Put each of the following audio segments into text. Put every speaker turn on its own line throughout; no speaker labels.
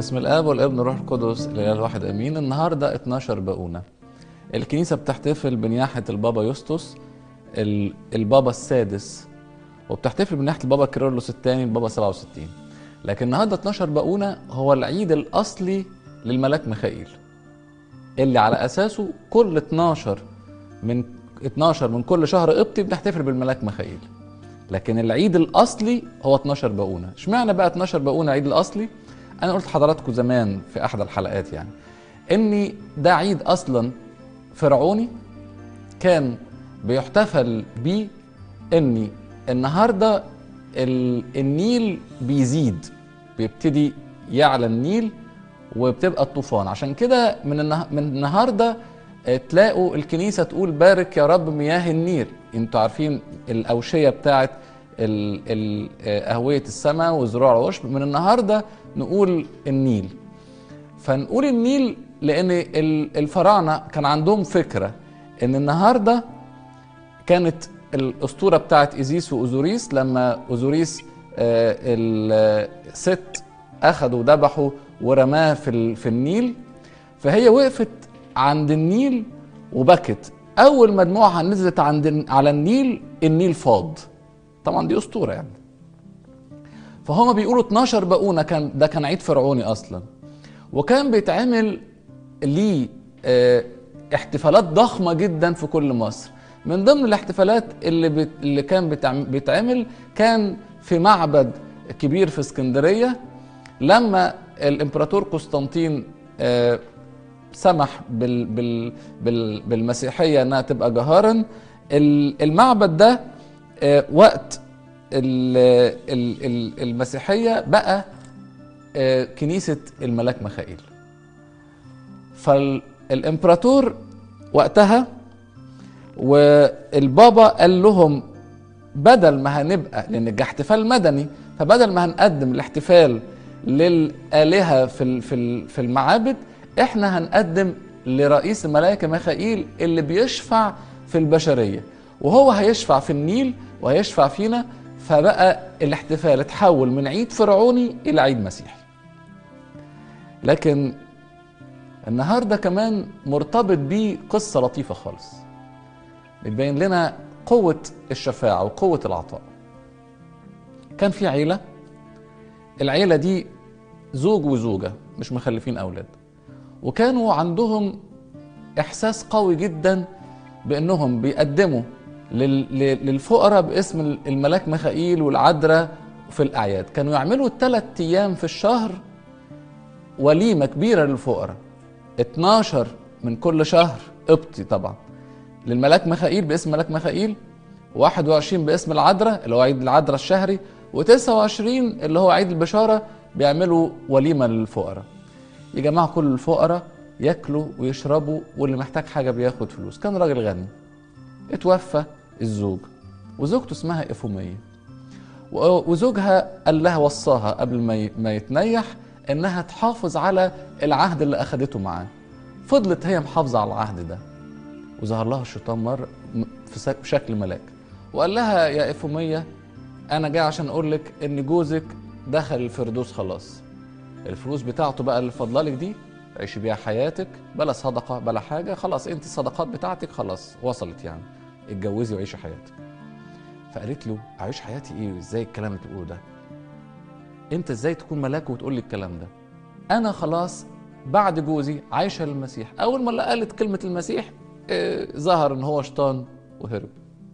باسم الاب والابن والروح القدس الاله الواحد امين النهارده 12 باونه الكنيسه بتحتفل بنياحه البابا يوستوس ال- البابا السادس وبتحتفل بنياحه البابا كيرلس الثاني البابا 67 لكن النهارده 12 باونه هو العيد الاصلي للملاك ميخائيل اللي على اساسه كل 12 من 12 من كل شهر قبطي بنحتفل بالملاك ميخائيل لكن العيد الاصلي هو 12 باونه اشمعنى بقى 12 باونه العيد الاصلي انا قلت لحضراتكم زمان في احد الحلقات يعني ان ده عيد اصلا فرعوني كان بيحتفل بيه ان النهارده ال- النيل بيزيد بيبتدي يعلى النيل وبتبقى الطوفان عشان كده من النه... من النهارده آه، تلاقوا الكنيسه تقول بارك يا رب مياه النيل انتوا عارفين الاوشيه بتاعت ال... ال... آه، اهويه السماء وزروع العشب من النهارده نقول النيل فنقول النيل لان ال- الفراعنه كان عندهم فكره ان النهارده كانت الاسطوره بتاعت ايزيس واوزوريس لما اوزوريس آه، الست اخذوا وذبحوا ورماه في ال- في النيل فهي وقفت عند النيل وبكت اول ما دموعها نزلت عند ال- على النيل النيل فاض طبعا دي اسطوره يعني فهم بيقولوا 12 باونه كان ده كان عيد فرعوني اصلا وكان بيتعمل ليه آه، احتفالات ضخمه جدا في كل مصر من ضمن الاحتفالات اللي بت... اللي كان بتعم... بيتعمل كان في معبد كبير في اسكندريه لما الامبراطور قسطنطين آه، سمح بال... بال... بال... بالمسيحيه انها تبقى جهارا ال- المعبد ده آه، وقت ال... ال... ال- المسيحيه بقى آه، كنيسه الملاك ميخائيل فالامبراطور وقتها والبابا قال لهم بدل ما هنبقى لان ده احتفال مدني فبدل ما هنقدم الاحتفال للآلهة في ال- في ال- في المعابد احنا هنقدم لرئيس الملائكة ميخائيل اللي بيشفع في البشرية وهو هيشفع في النيل وهيشفع فينا فبقى الاحتفال اتحول من عيد فرعوني إلى عيد مسيحي لكن النهارده كمان مرتبط بيه قصة لطيفة خالص بتبين لنا قوة الشفاعة وقوة العطاء كان في عيلة العيلة دي زوج وزوجة مش مخلفين أولاد وكانوا عندهم إحساس قوي جدا بأنهم بيقدموا لل- لل- للفقراء باسم الملاك ميخائيل والعذراء في الأعياد كانوا يعملوا ثلاث أيام في الشهر وليمة كبيرة للفقراء 12 من كل شهر قبطي طبعا للملاك ميخائيل باسم ملاك ميخائيل 21 باسم العذراء اللي هو عيد العذراء الشهري و29 اللي هو عيد البشارة بيعملوا وليمة للفقراء يجمعوا كل الفقراء ياكلوا ويشربوا واللي محتاج حاجة بياخد فلوس كان راجل غني اتوفى الزوج وزوجته اسمها إفومية و- وزوجها قال لها وصاها قبل ما ي- ما يتنيح انها تحافظ على العهد اللي اخدته معاه فضلت هي محافظه على العهد ده وظهر لها الشيطان مره م- في سك- في شكل ملاك وقال لها يا افوميه انا جاي عشان اقول لك ان جوزك دخل الفردوس خلاص الفلوس بتاعته بقى اللي فاضلالك دي عيشي بيها حياتك بلا صدقه بلا حاجه خلاص انت الصدقات بتاعتك خلاص وصلت يعني اتجوزي وعيشي حياتك فقالت له اعيش حياتي ايه ازاي الكلام اللي بتقوله ده انت ازاي تكون ملاك وتقول لي الكلام ده انا خلاص بعد جوزي عايشه للمسيح اول ما قالت كلمه المسيح اه ظهر ان هو شيطان وهرب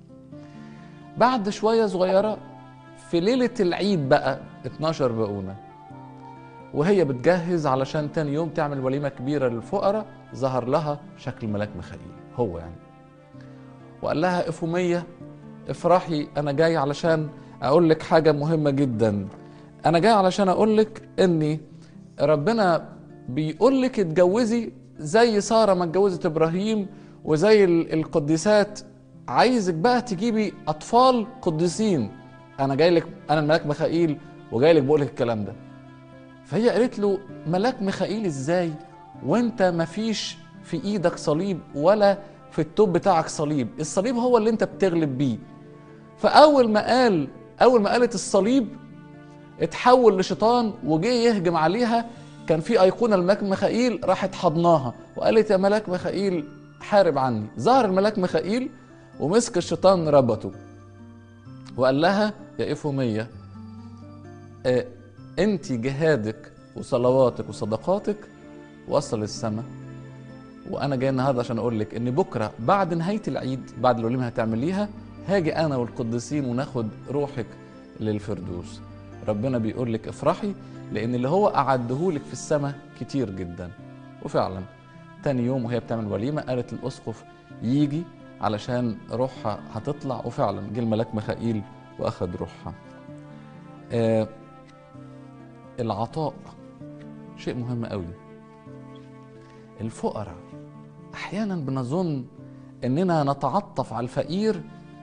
بعد شويه صغيره في ليله العيد بقى 12 بقونه وهي بتجهز علشان تاني يوم تعمل وليمه كبيره للفقراء ظهر لها شكل ملاك ميخائيل هو يعني وقال لها افوميه افرحي انا جاي علشان اقول لك حاجه مهمه جدا انا جاي علشان اقول لك اني ربنا بيقول لك اتجوزي زي ساره ما اتجوزت ابراهيم وزي ال- القديسات عايزك بقى تجيبي اطفال قديسين انا جاي لك انا الملاك ميخائيل وجاي لك بقول لك الكلام ده فهي قالت له ملاك ميخائيل ازاي وانت مفيش في ايدك صليب ولا في التوب بتاعك صليب الصليب هو اللي انت بتغلب بيه فاول ما قال اول ما قالت الصليب اتحول لشيطان وجه يهجم عليها كان في ايقونه الملاك ميخائيل راحت حضناها وقالت يا ملاك ميخائيل حارب عني ظهر الملاك ميخائيل ومسك الشيطان ربطه وقال لها يا افوميه آه انت جهادك وصلواتك وصدقاتك وصل للسماء وانا جاي النهارده عشان اقول لك ان بكره بعد نهايه العيد بعد الوليمه هتعمليها هاجي انا والقديسين وناخد روحك للفردوس ربنا بيقول لك افرحي لان اللي هو اعدهولك في السماء كتير جدا وفعلا تاني يوم وهي بتعمل وليمه قالت للاسقف يجي علشان روحها هتطلع وفعلا جه الملاك ميخائيل واخد روحها آه العطاء شيء مهم قوي الفقراء احيانا بنظن اننا نتعطف على الفقير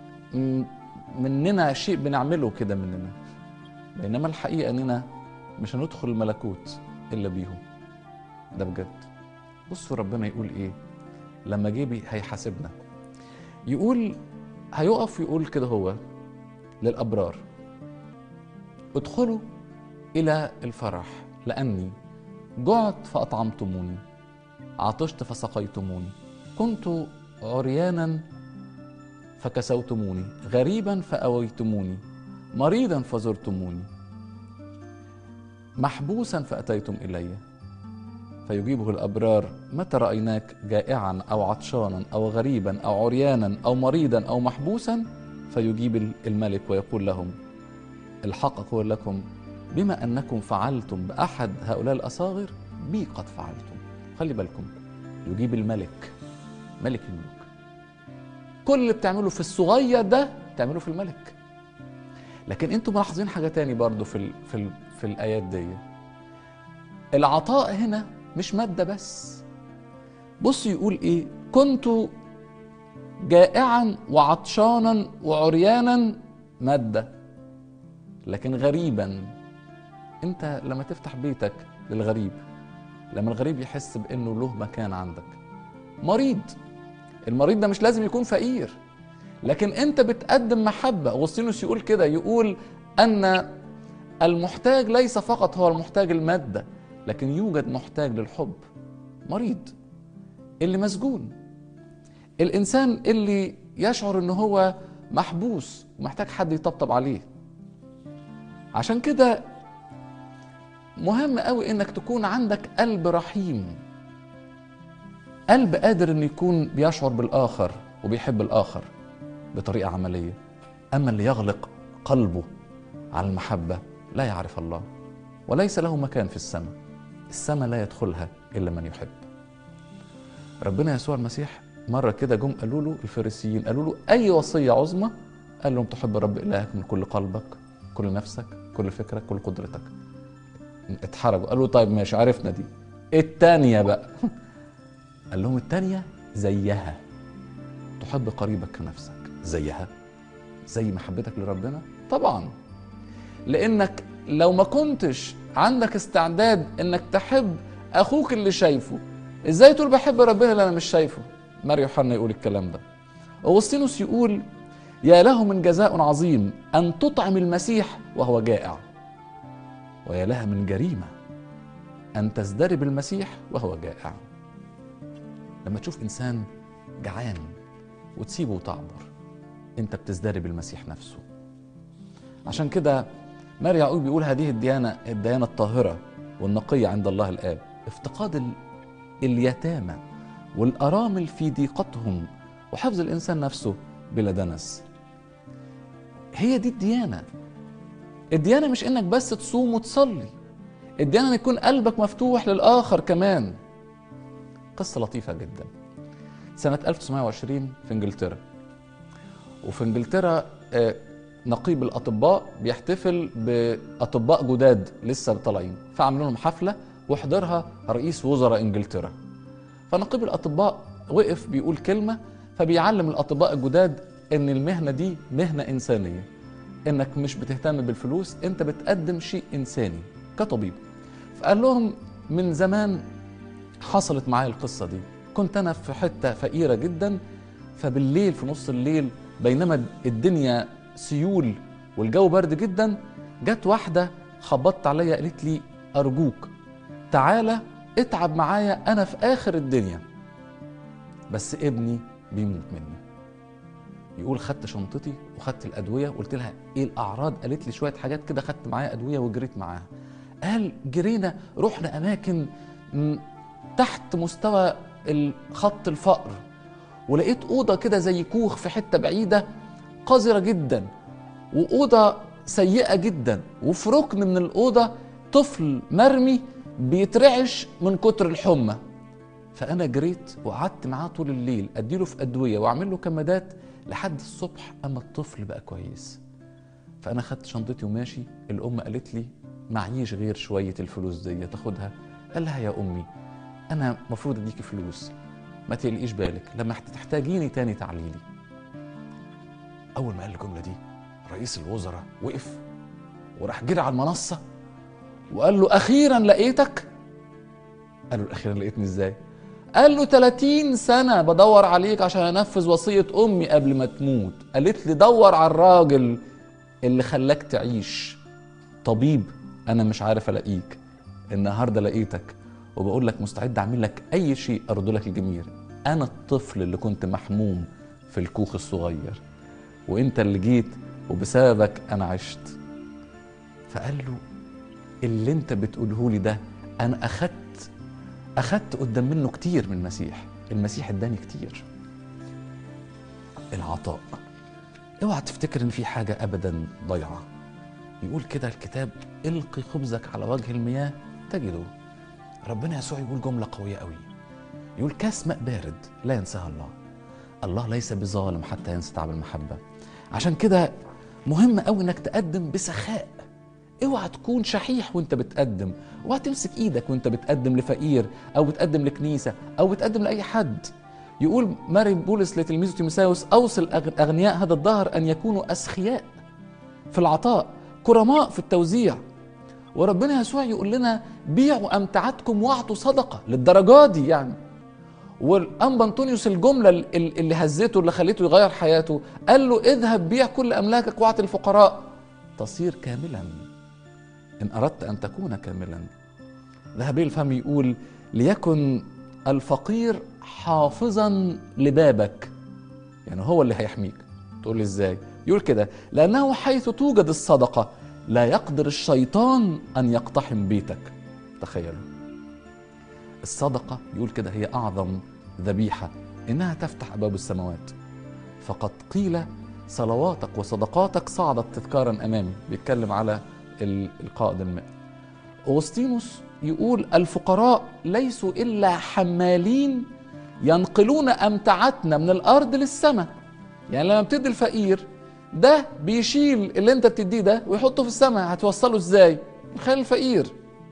مننا شيء بنعمله كده مننا بينما الحقيقه اننا مش هندخل الملكوت الا بيهم ده بجد بصوا ربنا يقول ايه لما جه هيحاسبنا يقول هيقف يقول كده هو للابرار ادخلوا الى الفرح لاني جعت فاطعمتموني عطشت فسقيتموني كنت عريانا فكسوتموني غريبا فاويتموني مريضا فزرتموني محبوسا فاتيتم الي فيجيبه الابرار متى رايناك جائعا او عطشانا او غريبا او عريانا او مريضا او محبوسا فيجيب الملك ويقول لهم الحق اقول لكم بما انكم فعلتم باحد هؤلاء الاصاغر بي قد فعلتم خلي بالكم يجيب الملك ملك الملوك كل اللي بتعمله في الصغير ده تعمله في الملك لكن انتم ملاحظين حاجه تاني برضو في ال في ال في الايات دي العطاء هنا مش ماده بس بص يقول ايه كنت جائعا وعطشانا وعريانا ماده لكن غريبا انت لما تفتح بيتك للغريب لما الغريب يحس بانه له مكان عندك مريض المريض ده مش لازم يكون فقير لكن انت بتقدم محبه اغسطينوس يقول كده يقول ان المحتاج ليس فقط هو المحتاج الماده لكن يوجد محتاج للحب مريض اللي مسجون الانسان اللي يشعر ان هو محبوس ومحتاج حد يطبطب عليه عشان كده مهم قوي انك تكون عندك قلب رحيم قلب قادر انه يكون بيشعر بالاخر وبيحب الاخر بطريقه عمليه اما اللي يغلق قلبه على المحبه لا يعرف الله وليس له مكان في السماء السماء لا يدخلها الا من يحب ربنا يسوع المسيح مره كده جم قالوا له الفريسيين قالوا له اي وصيه عظمى قال لهم تحب رب الهك من كل قلبك كل نفسك كل فكرك كل قدرتك اتحرجوا قالوا طيب ماشي عرفنا دي التانية بقى قال لهم التانية زيها تحب قريبك كنفسك زيها زي محبتك لربنا طبعا لانك لو ما كنتش عندك استعداد انك تحب اخوك اللي شايفه ازاي تقول بحب ربنا اللي انا مش شايفه ماري يوحنا يقول الكلام ده اغسطينوس يقول يا له من جزاء عظيم ان تطعم المسيح وهو جائع ويا لها من جريمه ان تزدرب المسيح وهو جائع لما تشوف انسان جعان وتسيبه وتعبر انت بتزدرب المسيح نفسه عشان كده ماري يعقوب بيقول هذه الديانه الديانه الطاهره والنقيه عند الله الاب افتقاد ال... اليتامى والارامل في ضيقتهم وحفظ الانسان نفسه بلا دنس هي دي الديانه الديانه مش انك بس تصوم وتصلي الديانه ان يكون قلبك مفتوح للاخر كمان قصه لطيفه جدا سنه 1920 في انجلترا وفي انجلترا نقيب الاطباء بيحتفل باطباء جداد لسه طالعين فعملوا لهم حفله وحضرها رئيس وزراء انجلترا فنقيب الاطباء وقف بيقول كلمه فبيعلم الاطباء الجداد ان المهنه دي مهنه انسانيه انك مش بتهتم بالفلوس انت بتقدم شيء انساني كطبيب فقال لهم من زمان حصلت معايا القصه دي كنت انا في حته فقيره جدا فبالليل في نص الليل بينما الدنيا سيول والجو برد جدا جت واحده خبطت عليا قالت لي ارجوك تعالى اتعب معايا انا في اخر الدنيا بس ابني بيموت مني يقول خدت شنطتي وخدت الادويه وقلت لها ايه الاعراض قالت لي شويه حاجات كده خدت معايا ادويه وجريت معاها قال جرينا رحنا اماكن م- تحت مستوى ال- خط الفقر ولقيت اوضه كده زي كوخ في حته بعيده قذره جدا واوضه سيئه جدا وفي ركن من الاوضه طفل مرمي بيترعش من كتر الحمى فانا جريت وقعدت معاه طول الليل اديله في ادويه واعمل له كمادات لحد الصبح اما الطفل بقى كويس فانا خدت شنطتي وماشي الام قالت لي معيش غير شويه الفلوس دي تاخدها قال لها يا امي انا مفروض اديكي فلوس ما تقلقيش بالك لما تحتاجيني تاني تعالي لي اول ما قال الجمله دي رئيس الوزراء وقف وراح جري على المنصه وقال له اخيرا لقيتك قال له اخيرا لقيتني ازاي قال له 30 سنة بدور عليك عشان أنفذ وصية أمي قبل ما تموت قالت لي دور على الراجل اللي خلاك تعيش طبيب أنا مش عارف ألاقيك النهاردة لقيتك وبقول لك مستعد أعمل لك أي شيء أرضو لك الجميل أنا الطفل اللي كنت محموم في الكوخ الصغير وأنت اللي جيت وبسببك أنا عشت فقال له اللي أنت بتقوله لي ده أنا أخدت أخدت قدام منه كتير من المسيح المسيح اداني كتير العطاء اوعى تفتكر ان في حاجة ابدا ضيعة يقول كده الكتاب القي خبزك على وجه المياه تجده ربنا يسوع يقول جملة قوية قوي يقول كاس ماء بارد لا ينساها الله الله ليس بظالم حتى ينسى تعب المحبة عشان كده مهم قوي انك تقدم بسخاء اوعى تكون شحيح وانت بتقدم اوعى تمسك ايدك وانت بتقدم لفقير او بتقدم لكنيسه او بتقدم لاي حد يقول ماري بولس لتلميذه تيموساوس اوصل أغ- اغنياء هذا الدهر ان يكونوا اسخياء في العطاء كرماء في التوزيع وربنا يسوع يقول لنا بيعوا امتعتكم واعطوا صدقه للدرجات دي يعني والانبا انطونيوس الجمله ال- ال- اللي هزته اللي خليته يغير حياته قال له اذهب بيع كل املاكك واعطي الفقراء تصير كاملا إن أردت أن تكون كاملا ذهبي الفم يقول ليكن الفقير حافظا لبابك يعني هو اللي هيحميك تقول لي ازاي يقول كده لأنه حيث توجد الصدقة لا يقدر الشيطان أن يقتحم بيتك تخيلوا الصدقة يقول كده هي أعظم ذبيحة إنها تفتح أبواب السماوات فقد قيل صلواتك وصدقاتك صعدت تذكارا أمامي بيتكلم على ال- القائد الماء أغسطينوس يقول الفقراء ليسوا إلا حمالين ينقلون أمتعتنا من الأرض للسماء يعني لما بتدي الفقير ده بيشيل اللي انت بتديه ده ويحطه في السماء هتوصله ازاي خلي الفقير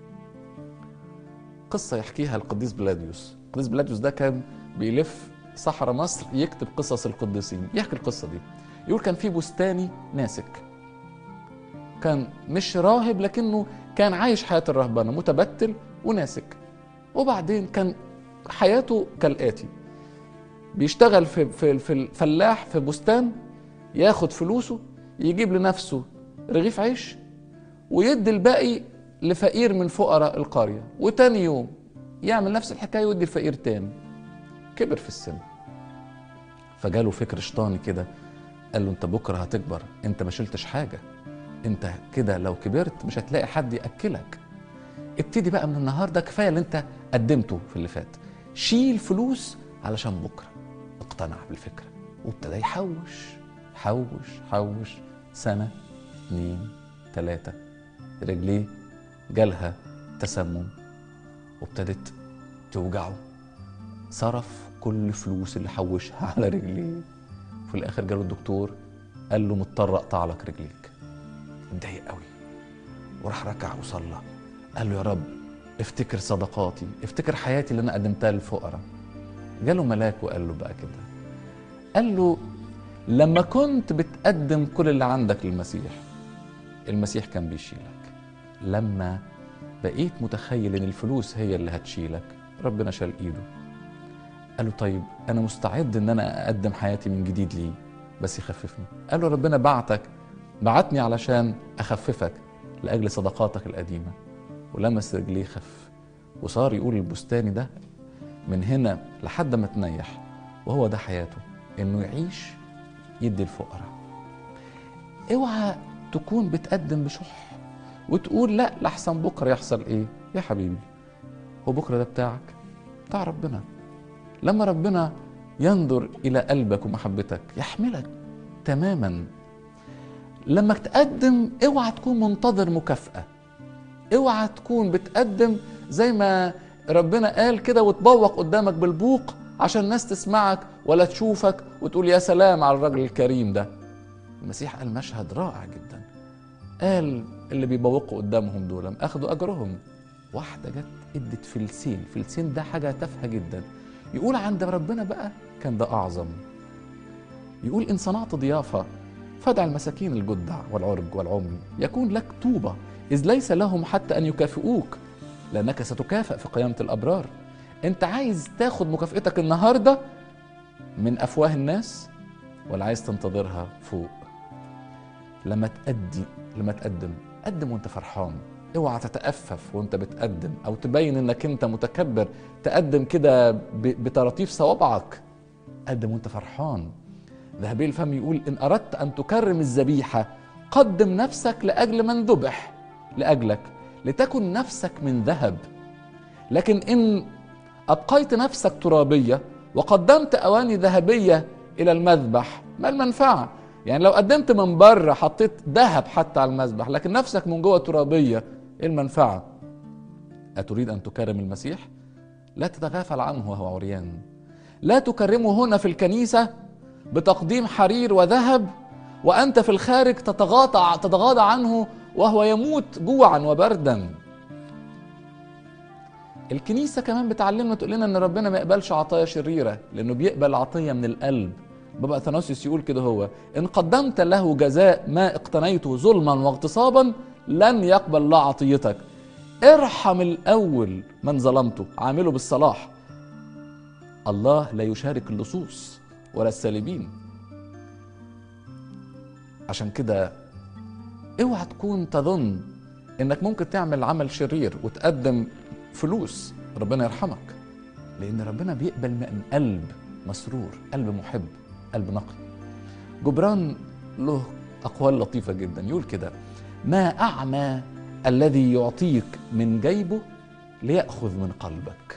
قصة يحكيها القديس بلاديوس القديس بلاديوس ده كان بيلف صحراء مصر يكتب قصص القديسين يحكي القصة دي يقول كان في بستاني ناسك كان مش راهب لكنه كان عايش حياة الرهبنة متبتل وناسك وبعدين كان حياته كالآتي بيشتغل في في في الفلاح في بستان ياخد فلوسه يجيب لنفسه رغيف عيش ويدي الباقي لفقير من فقراء القرية وتاني يوم يعمل نفس الحكاية ويدي الفقير تاني كبر في السن فجاله فكر شيطاني كده قال له انت بكره هتكبر انت ما شلتش حاجه انت كده لو كبرت مش هتلاقي حد ياكلك ابتدي بقى من النهارده كفايه اللي انت قدمته في اللي فات شيل فلوس علشان بكره اقتنع بالفكره وابتدى يحوش حوش حوش سنه اتنين تلاته رجليه جالها تسمم وابتدت توجعه صرف كل فلوس اللي حوشها على رجليه في الاخر جاله الدكتور قال له مضطر اقطع لك رجليك اتضايق قوي وراح ركع وصلى قال له يا رب افتكر صدقاتي افتكر حياتي اللي انا قدمتها للفقراء جاله ملاك وقال له بقى كده قال له لما كنت بتقدم كل اللي عندك للمسيح المسيح كان بيشيلك لما بقيت متخيل ان الفلوس هي اللي هتشيلك ربنا شال ايده قال له طيب انا مستعد ان انا اقدم حياتي من جديد ليه بس يخففني قال له ربنا بعتك بعتني علشان اخففك لاجل صدقاتك القديمه ولمس رجليه خف وصار يقول البستاني ده من هنا لحد ما تنيح وهو ده حياته انه يعيش يدي الفقراء اوعى تكون بتقدم بشح وتقول لا لحسن بكره يحصل ايه يا حبيبي هو بكره ده بتاعك بتاع ربنا لما ربنا ينظر الى قلبك ومحبتك يحملك تماما لما تقدم اوعى تكون منتظر مكافاه اوعى تكون بتقدم زي ما ربنا قال كده وتبوق قدامك بالبوق عشان الناس تسمعك ولا تشوفك وتقول يا سلام على الرجل الكريم ده المسيح قال مشهد رائع جدا قال اللي بيبوقوا قدامهم دول اخذوا اجرهم واحده جت ادت فلسين فلسين ده حاجه تافهه جدا يقول عند ربنا بقى كان ده اعظم يقول ان صنعت ضيافه فدع المساكين الجدع والعرج والعمي يكون لك طوبى اذ ليس لهم حتى ان يكافئوك لانك ستكافئ في قيامه الابرار انت عايز تاخد مكافئتك النهارده من افواه الناس ولا عايز تنتظرها فوق لما تأدي لما تقدم قدم وانت فرحان اوعى تتأفف وانت بتقدم او تبين انك انت متكبر تقدم كده ب- بطراطيف صوابعك قدم وانت فرحان ذهبي الفم يقول ان اردت ان تكرم الذبيحه قدم نفسك لاجل من ذبح لاجلك لتكن نفسك من ذهب لكن ان ابقيت نفسك ترابيه وقدمت اواني ذهبيه الى المذبح ما المنفعه يعني لو قدمت من بره حطيت ذهب حتى على المذبح لكن نفسك من جوه ترابيه ايه المنفعه اتريد ان تكرم المسيح لا تتغافل عنه وهو عريان لا تكرمه هنا في الكنيسه بتقديم حرير وذهب وانت في الخارج تتغاضى تتغاضى عنه وهو يموت جوعا وبردا الكنيسه كمان بتعلمنا تقول لنا ان ربنا ما يقبلش عطايا شريره لانه بيقبل عطيه من القلب بابا اثناسيوس يقول كده هو ان قدمت له جزاء ما اقتنيته ظلما واغتصابا لن يقبل الله عطيتك ارحم الاول من ظلمته عامله بالصلاح الله لا يشارك اللصوص ولا السالبين عشان كده اوعى تكون تظن انك ممكن تعمل عمل شرير وتقدم فلوس ربنا يرحمك لان ربنا بيقبل من قلب مسرور قلب محب قلب نقي جبران له اقوال لطيفه جدا يقول كده ما اعمى الذي يعطيك من جيبه ليأخذ من قلبك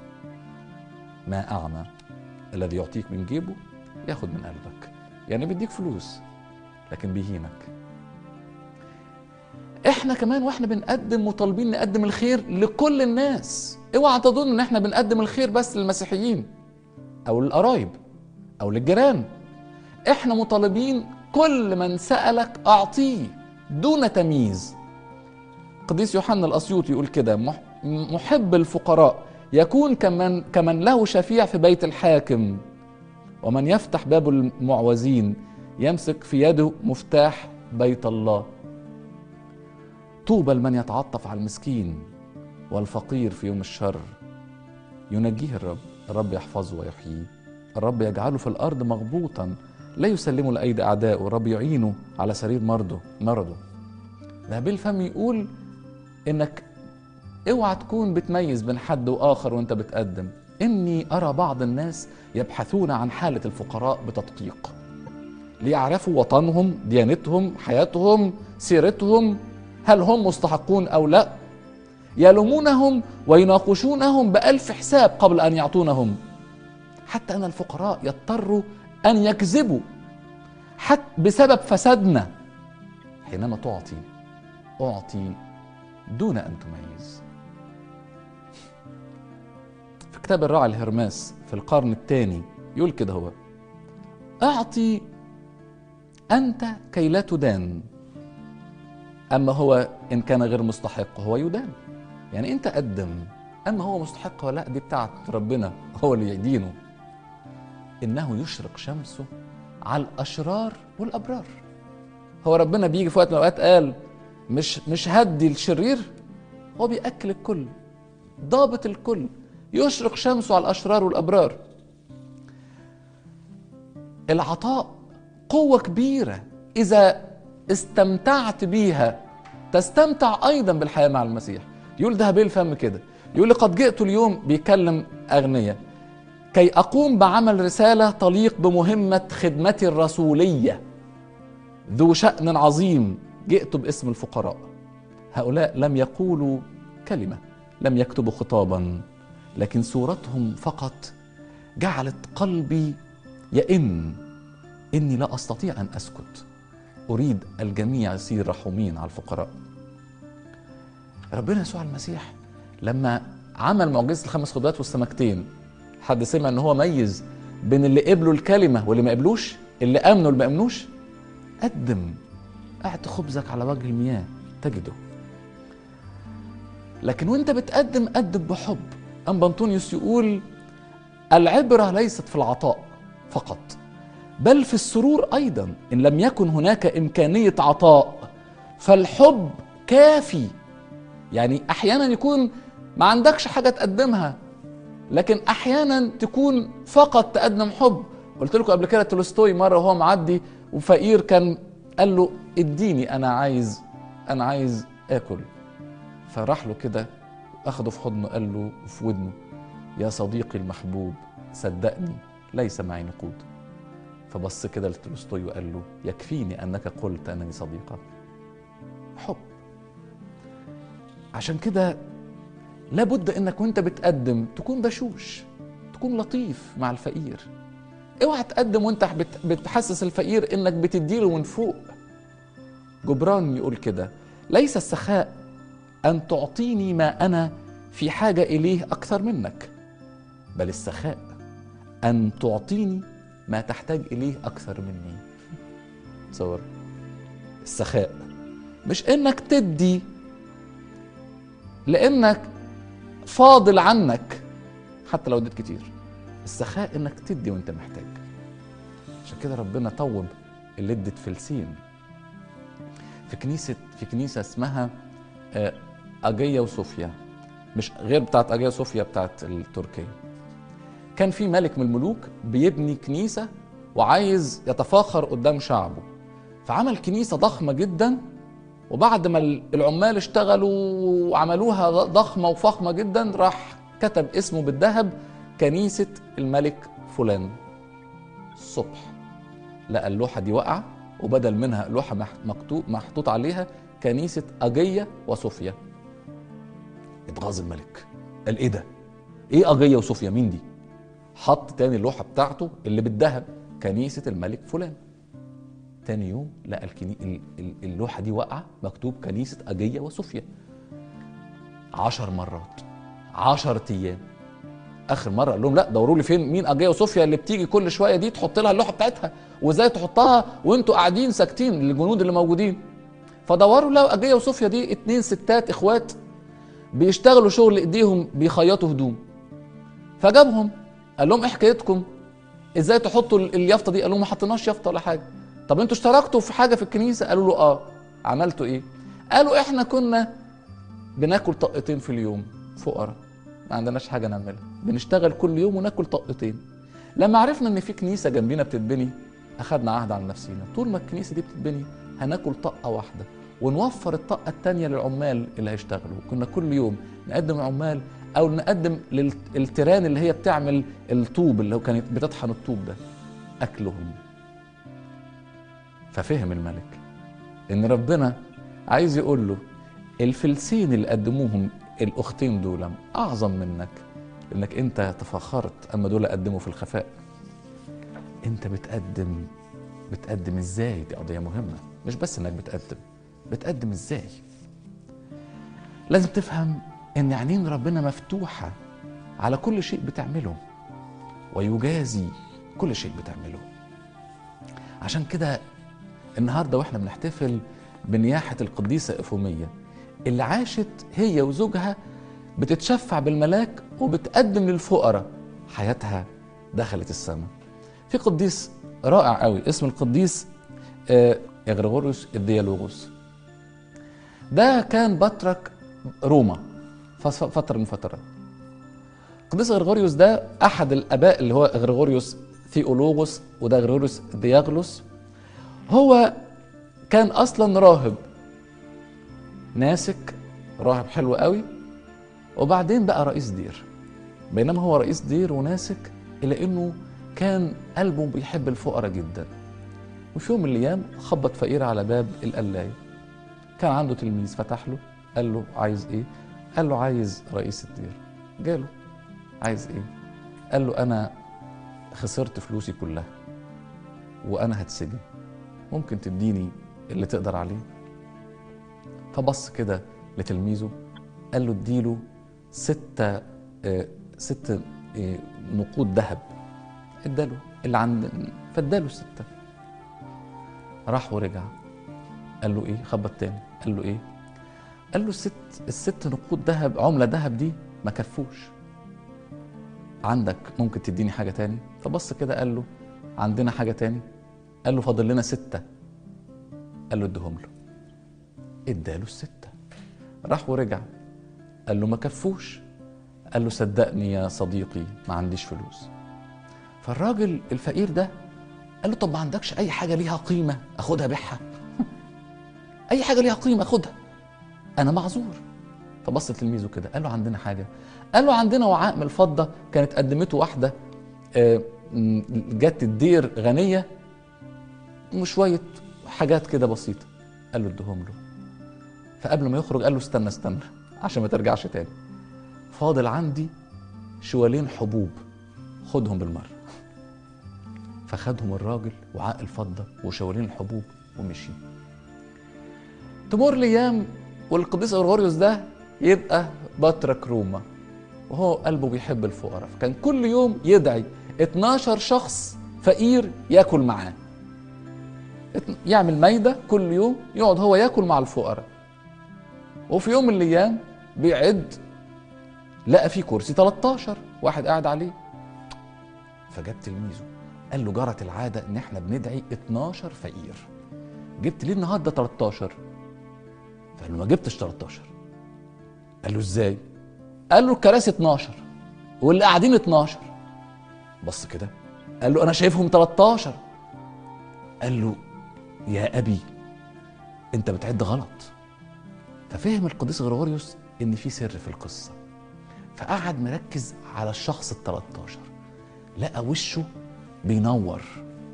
ما أعمى الذي يعطيك من جيبه ياخد من قلبك يعني بيديك فلوس لكن بيهينك احنا كمان واحنا بنقدم وطالبين نقدم الخير لكل الناس اوعى تظن ان احنا بنقدم الخير بس للمسيحيين او للقرايب او للجيران احنا مطالبين كل من سألك اعطيه دون تمييز قديس يوحنا الاسيوطي يقول كده مح- محب الفقراء يكون كمن كمن له شفيع في بيت الحاكم ومن يفتح باب المعوزين يمسك في يده مفتاح بيت الله طوبى لمن يتعطف على المسكين والفقير في يوم الشر ينجيه الرب الرب يحفظه ويحييه الرب يجعله في الارض مغبوطا لا يسلمه لايدي اعدائه الرب يعينه على سرير مرضه مرضه ذهبي الفم يقول انك اوعى تكون بتميز بين حد واخر وانت بتقدم اني ارى بعض الناس يبحثون عن حاله الفقراء بتدقيق ليعرفوا وطنهم ديانتهم حياتهم سيرتهم هل هم مستحقون او لا يلومونهم ويناقشونهم بألف حساب قبل أن يعطونهم حتى أن الفقراء يضطروا أن يكذبوا حتى بسبب فسادنا حينما تعطي أعطي دون أن تميز في كتاب الراعي الهرماس في القرن الثاني يقول كده هو أعطي أنت كي لا تدان أما هو إن كان غير مستحق هو يدان يعني أنت قدم أما هو مستحق ولا لا دي بتاعت ربنا هو اللي يدينه إنه يشرق شمسه على الأشرار والأبرار هو ربنا بيجي في وقت من الأوقات قال مش مش هدي الشرير هو بيأكل الكل ضابط الكل يشرق شمسه على الأشرار والأبرار العطاء قوة كبيرة إذا استمتعت بيها تستمتع أيضا بالحياة مع المسيح يقول ذهبي الفم كده يقول لي قد جئت اليوم بيكلم أغنياء كي أقوم بعمل رسالة تليق بمهمة خدمتي الرسولية ذو شأن عظيم جئت باسم الفقراء هؤلاء لم يقولوا كلمة لم يكتبوا خطابا لكن صورتهم فقط جعلت قلبي يئن إني لا أستطيع أن أسكت أريد الجميع يصير رحومين على الفقراء ربنا يسوع المسيح لما عمل معجزة الخمس خبزات والسمكتين حد سمع ان هو ميز بين اللي قبلوا الكلمة واللي ما قبلوش اللي امنوا واللي ما امنوش قدم اعط خبزك على وجه المياه تجده لكن وانت بتقدم قدم بحب ام بنطونيوس يقول العبرة ليست في العطاء فقط بل في السرور ايضا ان لم يكن هناك امكانية عطاء فالحب كافي يعني احيانا يكون ما عندكش حاجة تقدمها لكن احيانا تكون فقط تقدم حب قلت لكم قبل كده تولستوي مره وهو معدي وفقير كان قال له اديني انا عايز انا عايز اكل فراح له كده اخده في حضنه قال له في ودنه يا صديقي المحبوب صدقني ليس معي نقود فبص كده لتولستوي وقال له يكفيني انك قلت انني صديقك حب عشان كده لابد انك وانت بتقدم تكون بشوش تكون لطيف مع الفقير اوعى تقدم وانت بت- بتحسس الفقير انك بتديله من فوق جبران يقول كده ليس السخاء ان تعطيني ما انا في حاجه اليه اكثر منك بل السخاء ان تعطيني ما تحتاج اليه اكثر مني تصور السخاء مش انك تدي لانك فاضل عنك حتى لو اديت كتير السخاء انك تدي وانت محتاج عشان كده ربنا طوب اللي ادت فلسين في كنيسة في كنيسة اسمها آه، أجية وصوفيا مش غير بتاعت أجية وصوفيا بتاعت التركية كان في ملك من الملوك بيبني كنيسة وعايز يتفاخر قدام شعبه فعمل كنيسة ضخمة جدا وبعد ما العمال اشتغلوا وعملوها ضخمة وفخمة جدا راح كتب اسمه بالذهب كنيسة الملك فلان الصبح لقى اللوحة دي واقعة وبدل منها لوحة مح- مكتوب محطوط عليها كنيسة أجية وصوفيا اتغاظ الملك قال ايه ده ايه أجية وصوفيا مين دي حط تاني اللوحة بتاعته اللي بالذهب كنيسة الملك فلان تاني يوم لقى الكني... ال- ال- اللوحة دي واقعة مكتوب كنيسة أجية وصوفيا عشر مرات عشر أيام آخر مرة قال لهم لا دوروا لي فين مين أجية وصوفيا اللي بتيجي كل شوية دي تحط لها اللوحة بتاعتها وإزاي تحطها وأنتوا قاعدين ساكتين الجنود اللي موجودين فدوروا لقوا أجية وصوفيا دي اتنين ستات إخوات بيشتغلوا شغل إيديهم بيخيطوا هدوم فجابهم قال لهم إيه حكايتكم ازاي تحطوا ال- اليافطه دي قالوا ما حطيناش يافطه ولا حاجه طب انتوا اشتركتوا في حاجه في الكنيسه قالوا له اه عملتوا ايه قالوا احنا كنا بناكل طقتين في اليوم فقراء ما عندناش حاجه نعملها بنشتغل كل يوم وناكل طقتين لما عرفنا ان في كنيسه جنبينا بتتبني اخدنا عهد على نفسنا طول ما الكنيسه دي بتتبني هناكل طقه واحده ونوفر الطاقة التانية للعمال اللي هيشتغلوا كنا كل يوم نقدم عمال أو نقدم للتيران اللي هي بتعمل الطوب اللي هو كانت بتطحن الطوب ده أكلهم ففهم الملك إن ربنا عايز يقول له الفلسين اللي قدموهم الأختين دول أعظم منك لأنك أنت تفاخرت أما دول قدموا في الخفاء أنت بتقدم بتقدم إزاي دي قضية مهمة مش بس إنك بتقدم بتقدم ازاي لازم تفهم ان عينين ربنا مفتوحة على كل شيء بتعمله ويجازي كل شيء بتعمله عشان كده النهارده واحنا بنحتفل بنياحة القديسة إفومية اللي عاشت هي وزوجها بتتشفع بالملاك وبتقدم للفقراء حياتها دخلت السماء في قديس رائع قوي اسم القديس آه، اغريغوريوس الديالوغوس ده كان بطرك روما فس- فترة من فترات القديس غريغوريوس ده أحد الآباء اللي هو غريغوريوس ثيولوغوس وده غريغوريوس دياغلوس هو كان أصلا راهب ناسك راهب حلو قوي وبعدين بقى رئيس دير بينما هو رئيس دير وناسك إلا إنه كان قلبه بيحب الفقراء جدا وفي يوم من الأيام خبط فقير على باب القلاية كان عنده تلميذ فتح له قال له عايز إيه؟ قال له عايز رئيس الدير جاله عايز إيه؟ قال له أنا خسرت فلوسي كلها وأنا هتسجن ممكن تديني اللي تقدر عليه فبص كده لتلميذه قال له اديله ستة آه، ست آه، نقود ذهب اداله اللي عند فاداله ستة راح ورجع قال له ايه خبط تاني قال له ايه قال له الست الست نقود ذهب عملة ذهب دي ما كفوش عندك ممكن تديني حاجة تاني فبص كده قال له عندنا حاجة تاني قال له فاضل لنا ستة قال له اديهم له اداله الستة راح ورجع قال له ما كفوش قال له صدقني يا صديقي ما عنديش فلوس فالراجل الفقير ده قال له طب ما عندكش اي حاجه ليها قيمه اخدها بيعها اي حاجه ليها قيمه خدها انا معذور فبص تلميذه كده قال له عندنا حاجه قال له عندنا وعاء من الفضه كانت قدمته واحده آه، م، جت الدير غنيه وشويه حاجات كده بسيطه قال له اديهم له فقبل ما يخرج قال له استنى استنى عشان ما ترجعش تاني فاضل عندي شوالين حبوب خدهم بالمره فخدهم الراجل وعاء الفضه وشوالين الحبوب ومشي تمر الايام والقديس اغريغوريوس ده يبقى بطرك روما وهو قلبه بيحب الفقراء فكان كل يوم يدعي 12 شخص فقير ياكل معاه ات- يعمل مايدة كل يوم يقعد هو ياكل مع الفقراء وفي يوم من الايام بيعد لقى في كرسي 13 واحد قاعد عليه فجاب تلميذه قال له جرت العاده ان احنا بندعي 12 فقير جبت ليه النهارده 13 فقال له ما جبتش 13 قال له ازاي قال له الكراسي 12 واللي قاعدين 12 بص كده قال له انا شايفهم 13 قال له يا ابي انت بتعد غلط ففهم القديس غريغوريوس ان في سر في القصه فقعد مركز على الشخص ال 13 لقى وشه بينور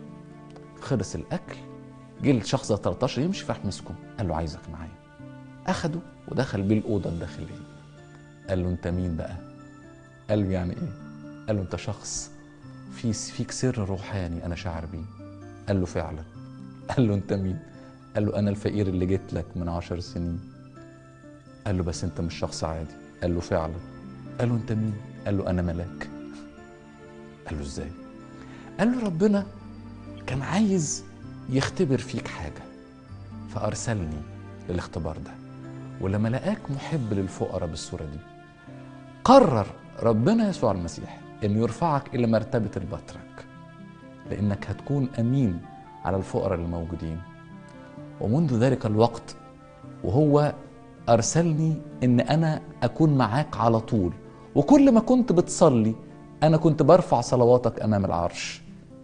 خلص الاكل جه الشخص ال 13 يمشي فراح مسكه قال له عايزك معايا اخده ودخل بيه الاوضه الداخليه قال له انت مين بقى قال له يعني ايه قال له انت شخص في فيك سر روحاني انا شاعر بيه قال له فعلا قال له انت مين قال له انا الفقير اللي جيت لك من عشر سنين قال له بس انت مش شخص عادي قال له فعلا قال له انت مين قال له انا ملاك قال له ازاي قال له ربنا كان عايز يختبر فيك حاجه فارسلني للاختبار ده ولما لقاك محب للفقراء بالصوره دي قرر ربنا يسوع المسيح انه يرفعك الى مرتبه البطرك لانك هتكون امين على الفقراء اللي موجودين ومنذ ذلك الوقت وهو ارسلني ان انا اكون معاك على طول وكل ما كنت بتصلي انا كنت برفع صلواتك امام العرش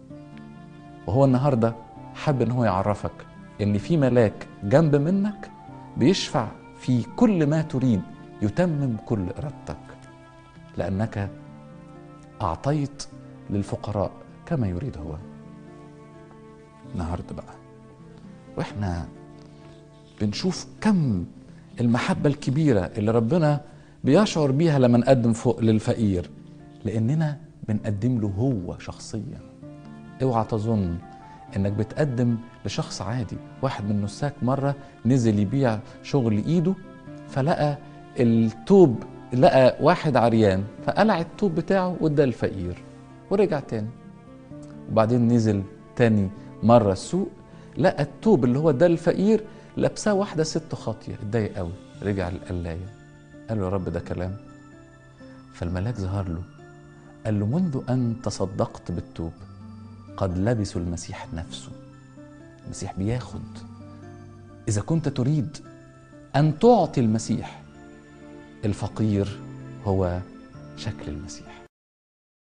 وهو النهارده حب ان هو يعرفك ان في ملاك جنب منك بيشفع في كل ما تريد يتمم كل ارادتك لانك اعطيت للفقراء كما يريد هو النهارده بقى واحنا بنشوف كم المحبة الكبيرة اللي ربنا بيشعر بيها لما نقدم فوق للفقير لأننا بنقدم له هو شخصيا اوعى تظن انك بتقدم لشخص عادي واحد من النساك مرة نزل يبيع شغل ايده فلقى التوب لقى واحد عريان فقلع التوب بتاعه واداه الفقير ورجع تاني وبعدين نزل تاني مرة السوق لقى التوب اللي هو ده الفقير لابساه واحدة ست خاطية اتضايق قوي رجع للقلاية قال له يا رب ده كلام فالملاك ظهر له قال له منذ أن تصدقت بالتوب قد لبسوا المسيح نفسه المسيح بياخد إذا كنت تريد أن تعطي المسيح الفقير هو شكل المسيح